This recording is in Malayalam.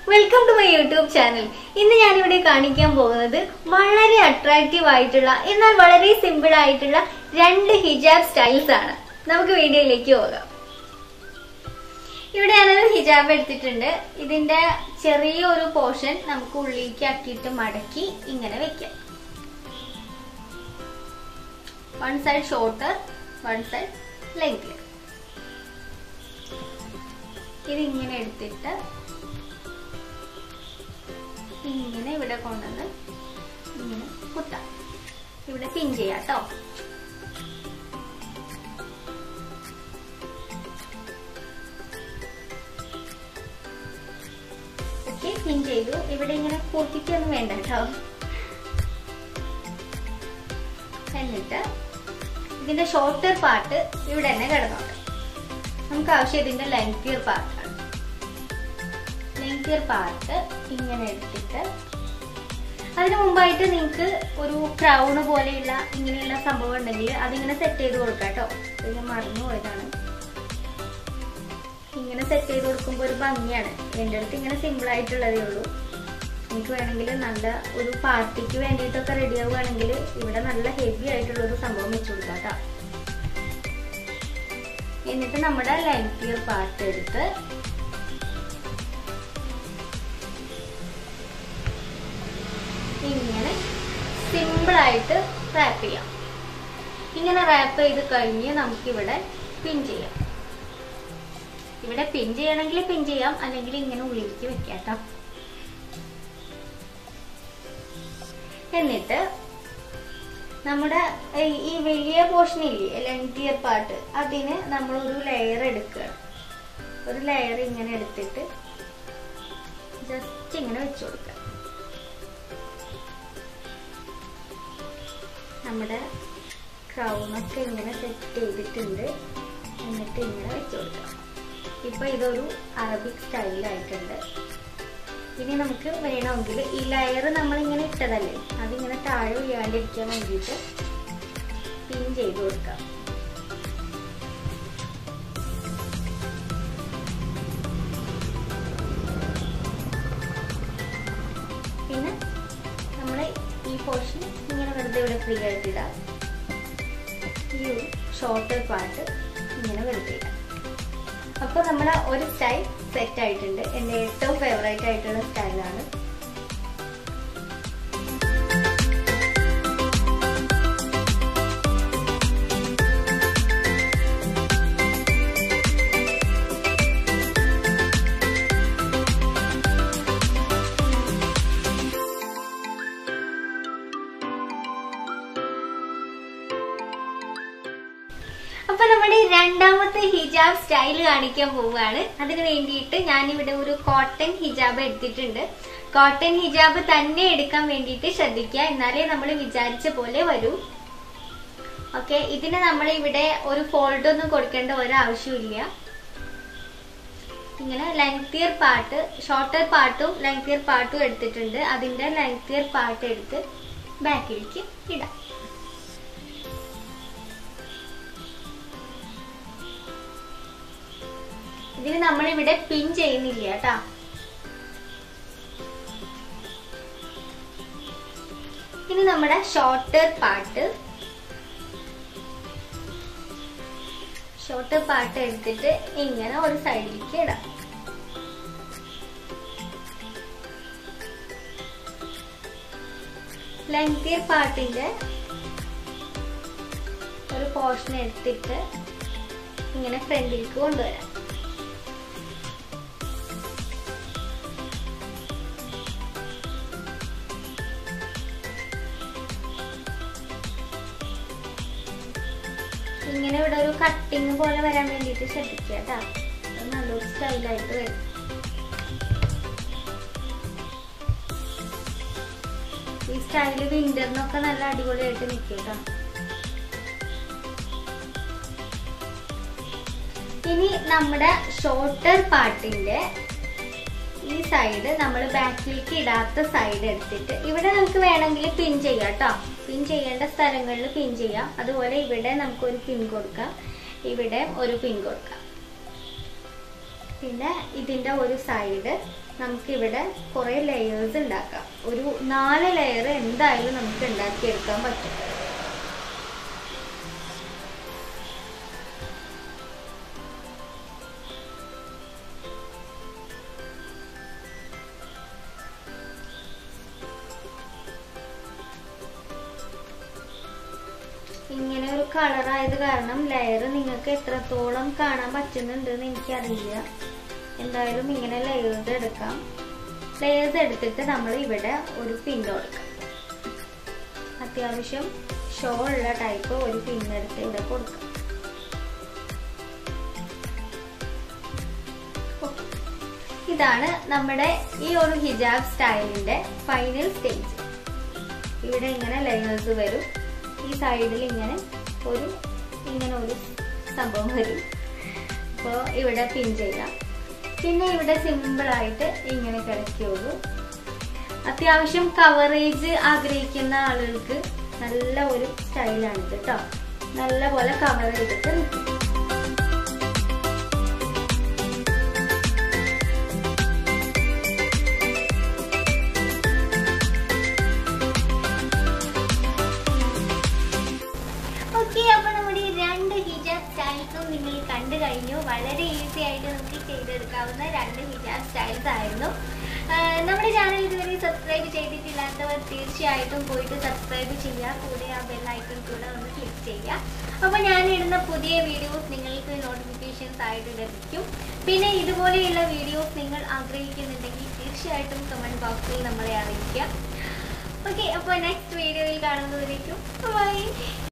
Welcome to my YouTube channel ഇന്ന് ഞാനിവിടെ കാണിക്കാൻ പോകുന്നത് വളരെ അട്രാക്റ്റീവ് ആയിട്ടുള്ള എന്നാൽ വളരെ സിമ്പിൾ ആയിട്ടുള്ള രണ്ട് ഹിജാബ് സ്റ്റൈൽസ് ആണ് നമുക്ക് വീഡിയോയിലേക്ക് പോകാം ഇവിടെ ഞാനൊരു ഹിജാബ് എടുത്തിട്ടുണ്ട് ഇതിന്റെ ചെറിയൊരു പോർഷൻ നമുക്ക് ഉള്ളിലേക്ക് ആക്കിയിട്ട് മടക്കി ഇങ്ങനെ വെക്കാം one side shorter one side length ഇതിങ്ങനെ എടുത്തിട്ട് ഇങ്ങനെ ഇവിടെ കൊണ്ടുവന്ന് ഇങ്ങനെ കുത്താം ഇവിടെ പിൻ ചെയ്യാം കേട്ടോ ഓക്കെ പിൻ ചെയ്തു ഇവിടെ ഇങ്ങനെ പൊട്ടിക്കൊന്നും വേണ്ട കേട്ടോ എന്നിട്ട് ഇതിന്റെ ഷോർട്ടർ പാർട്ട് ഇവിടെ തന്നെ കിടന്നോട്ടെ നമുക്ക് ആവശ്യം ഇതിന്റെ ലെങ്തിയർ പാർട്ടാണ് ലെങ്തിയർ പാർട്ട് ഇങ്ങനെ എടുത്തിട്ട് അതിന് മുമ്പായിട്ട് നിങ്ങൾക്ക് ഒരു ക്രൗണ് പോലെയുള്ള ഇങ്ങനെയുള്ള സംഭവം ഉണ്ടെങ്കിൽ അതിങ്ങനെ സെറ്റ് ചെയ്ത് കൊടുക്കാം കേട്ടോ ഇത് ഞാൻ മറന്നു പോയതാണ് ഇങ്ങനെ സെറ്റ് ചെയ്ത് കൊടുക്കുമ്പോൾ ഒരു ഭംഗിയാണ് എൻ്റെ അടുത്ത് ഇങ്ങനെ സിമ്പിൾ ആയിട്ടുള്ളതേ ഉള്ളൂ എനിക്ക് വേണമെങ്കിൽ നല്ല ഒരു പാർട്ടിക്ക് വേണ്ടിയിട്ടൊക്കെ റെഡി ആവുകയാണെങ്കിൽ ഇവിടെ നല്ല ഹെവി ആയിട്ടുള്ള ഒരു സംഭവം വെച്ചു കൊടുക്കാം കേട്ടോ എന്നിട്ട് നമ്മുടെ ലെങ്തിയർ പാർട്ട് എടുത്ത് ഇങ്ങനെ സിമ്പിൾ ആയിട്ട് റാപ്പ് ചെയ്യാം ഇങ്ങനെ റാപ്പ് ചെയ്ത് കഴിഞ്ഞ് നമുക്കിവിടെ പിൻ ചെയ്യാം ഇവിടെ പിൻ ചെയ്യണമെങ്കിൽ പിൻ ചെയ്യാം അല്ലെങ്കിൽ ഇങ്ങനെ ഉള്ളിലേക്ക് വെക്കാം കേട്ടോ എന്നിട്ട് നമ്മുടെ ഈ വലിയ പോർഷൻ ഇല്ലേ ലെങ്തിയർ പാർട്ട് അതിന് നമ്മൾ ഒരു ലെയർ എടുക്കുകയാണ് ഒരു ലെയർ ഇങ്ങനെ എടുത്തിട്ട് ജസ്റ്റ് ഇങ്ങനെ വെച്ചു കൊടുക്കുക നമ്മുടെ ക്രൗണൊക്കെ ഇങ്ങനെ സെറ്റ് ചെയ്തിട്ടുണ്ട് എന്നിട്ട് ഇങ്ങനെ വെച്ചു കൊടുക്കാം ഇപ്പൊ ഇതൊരു അറബിക് സ്റ്റൈലായിട്ടുണ്ട് ഇനി നമുക്ക് വേണമെങ്കിൽ ഈ ലെയർ നമ്മൾ ഇങ്ങനെ ഇട്ടതല്ലേ അതിങ്ങനെ താഴെ വീഴാണ്ടിരിക്കാൻ വേണ്ടിയിട്ട് പിൻ ചെയ്ത് കൊടുക്കാം പിന്നെ നമ്മൾ ഈ പോർഷൻ ഇങ്ങനെ വെറുതെ ഇവിടെ ഫ്രീ ആയിട്ട് ഇടാം ഈ ഒരു ഷോർട്ടർ പാർട്ട് ഇങ്ങനെ വെറുതെ ഇടാം അപ്പോൾ നമ്മൾ ഒരു സ്റ്റൈൽ സെറ്റ് ആയിട്ടുണ്ട് എൻ്റെ ഏറ്റവും ഫേവറേറ്റ് ആയിട്ടുള്ള സ്റ്റൈലാണ് അപ്പൊ നമ്മുടെ രണ്ടാമത്തെ ഹിജാബ് സ്റ്റൈൽ കാണിക്കാൻ പോവുകയാണ് അതിന് വേണ്ടിയിട്ട് ഞാനിവിടെ ഒരു കോട്ടൺ ഹിജാബ് എടുത്തിട്ടുണ്ട് കോട്ടൺ ഹിജാബ് തന്നെ എടുക്കാൻ വേണ്ടിയിട്ട് ശ്രദ്ധിക്കുക എന്നാലേ നമ്മൾ വിചാരിച്ച പോലെ വരൂ ഓക്കെ ഇതിന് നമ്മൾ ഇവിടെ ഒരു ഫോൾഡ് ഒന്നും കൊടുക്കേണ്ട ഒരാവശ്യമില്ല ഇങ്ങനെ ലെങ്തിയർ പാർട്ട് ഷോർട്ടർ പാർട്ടും ലെങ്തിയർ പാർട്ടും എടുത്തിട്ടുണ്ട് അതിന്റെ ലെങ്തിയർ പാർട്ട് എടുത്ത് ബാക്കിലേക്ക് ഇടാം ഇതിന് നമ്മളിവിടെ പിൻ ചെയ്യുന്നില്ല കേട്ടാ ഇനി നമ്മുടെ ഷോർട്ടർ പാർട്ട് ഷോർട്ടർ പാർട്ട് എടുത്തിട്ട് ഇങ്ങനെ ഒരു സൈഡിലേക്ക് ഇടാം ലെങ്തിയർ പാർട്ടിന്റെ ഒരു പോർഷൻ എടുത്തിട്ട് ഇങ്ങനെ ഫ്രണ്ടിലേക്ക് കൊണ്ടുവരാം ഇങ്ങനെ ഇവിടെ ഒരു കട്ടിങ് പോലെ വരാൻ വേണ്ടിയിട്ട് ശ്രദ്ധിക്കുക കേട്ടാ നല്ലൊരു സ്റ്റൈലായിട്ട് വരും ഈ സ്റ്റൈല് വിന്ററിനൊക്കെ നല്ല അടിപൊളിയായിട്ട് നിൽക്കും കേട്ടോ ഇനി നമ്മുടെ ഷോർട്ടർ പാർട്ടിന്റെ ഈ സൈഡ് നമ്മൾ ബാക്കിലേക്ക് ഇടാത്ത സൈഡ് എടുത്തിട്ട് ഇവിടെ നമുക്ക് വേണമെങ്കിൽ പിൻ ചെയ്യാം കേട്ടോ പിൻ ചെയ്യേണ്ട സ്ഥലങ്ങളിൽ പിൻ ചെയ്യാം അതുപോലെ ഇവിടെ നമുക്കൊരു പിൻ കൊടുക്കാം ഇവിടെ ഒരു പിൻ കൊടുക്കാം പിന്നെ ഇതിൻ്റെ ഒരു സൈഡ് നമുക്കിവിടെ കുറേ ലെയേഴ്സ് ഉണ്ടാക്കാം ഒരു നാല് ലെയർ എന്തായാലും നമുക്ക് ഉണ്ടാക്കിയെടുക്കാൻ പറ്റും ഇങ്ങനെ ഒരു കളറായത് കാരണം ലെയർ നിങ്ങൾക്ക് എത്രത്തോളം കാണാൻ പറ്റുന്നുണ്ട് എന്ന് എനിക്കറിയില്ല എന്തായാലും ഇങ്ങനെ ലെയേഴ്സ് എടുക്കാം ലെയേഴ്സ് എടുത്തിട്ട് നമ്മൾ ഇവിടെ ഒരു പിൻ കൊടുക്കാം അത്യാവശ്യം ഷോ ഉള്ള ടൈപ്പ് ഒരു പിൻ എടുത്ത് ഇവിടെ കൊടുക്കാം Okay. ഇതാണ് നമ്മുടെ ഈ ഒരു ഹിജാബ് സ്റ്റൈലിന്റെ ഫൈനൽ സ്റ്റേജ് ഇവിടെ ഇങ്ങനെ ലെയേഴ്സ് വരും ഈ സൈഡിൽ ഇങ്ങനെ ഒരു ഇങ്ങനെ ഒരു സംഭവം വരും അപ്പോൾ ഇവിടെ പിൻ ചെയ്യാം പിന്നെ ഇവിടെ സിമ്പിൾ ആയിട്ട് ഇങ്ങനെ കിടക്കുകയുള്ളൂ അത്യാവശ്യം കവറേജ് ആഗ്രഹിക്കുന്ന ആളുകൾക്ക് നല്ല ഒരു സ്റ്റൈലാണ് കേട്ടോ നല്ല പോലെ കവർ ചെയ്തിട്ട് നിൽക്കും ഓക്കെ അപ്പൊ നമ്മുടെ ഈ രണ്ട് ഹിജാബ് സ്റ്റൈൽസും നിങ്ങൾ കണ്ടു കഴിഞ്ഞു വളരെ ഈസി ആയിട്ട് നമുക്ക് ചെയ്തെടുക്കാവുന്ന രണ്ട് ഹിജാബ് സ്റ്റൈൽസ് ആയിരുന്നു ആഹ് നമ്മുടെ ചാനൽ ഇതുവരെ സബ്സ്ക്രൈബ് ചെയ്തിട്ടില്ലാത്തവർ തീർച്ചയായിട്ടും പോയിട്ട് സബ്സ്ക്രൈബ് ചെയ്യുക കൂടെ ആ ബെൽ ഐക്കൺ കൂടെ ഒന്ന് ക്ലിക്ക് ചെയ്യുക അപ്പോൾ ഞാൻ ഇടുന്ന പുതിയ വീഡിയോസ് നിങ്ങൾക്ക് നോട്ടിഫിക്കേഷൻസ് ആയിട്ട് ലഭിക്കും പിന്നെ ഇതുപോലെയുള്ള വീഡിയോസ് നിങ്ങൾ ആഗ്രഹിക്കുന്നുണ്ടെങ്കിൽ തീർച്ചയായിട്ടും കമൻറ്റ് ബോക്സിൽ നമ്മളെ അറിയിക്കുക ഓക്കെ അപ്പോൾ നെക്സ്റ്റ് വീഡിയോയിൽ കാണുന്നതിലേക്കും ബൈ